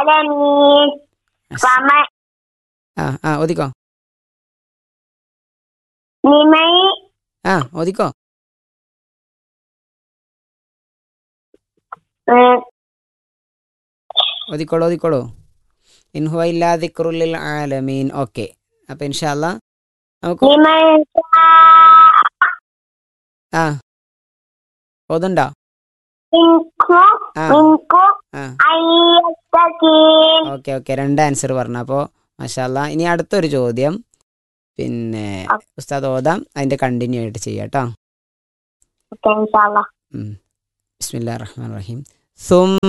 العالمين وما ആ ആ ഓദിക്കോ لمن ആ ഓദിക്കോ آه، ഓദിക്കോളൂ ഓദിക്കോളൂ ഇൻഹുവ ഇല്ലാ ദിക്റുലിൽ ആലമീൻ ഓക്കെ അപ്പം ഇൻഷാല്ല നമുക്ക് لمن شاء ആ ഓതുണ്ടോ منكم ആ منكم ആ أن يستقيم ഓക്കെ ഓക്കെ രണ്ട് ആൻസർ പറഞ്ഞു അപ്പോൾ മഷാല്ല ഇനി അടുത്തൊരു ചോദ്യം പിന്നെ ഓക്കെ. ഉസ്താദ് ഓതാം അതിൻ്റെ കണ്ടിന്യൂ ആയിട്ട് ചെയ്യാം കേട്ടോ إن شاء الله ബിസ്മില്ലാ റഹ്മാൻ റഹീം സും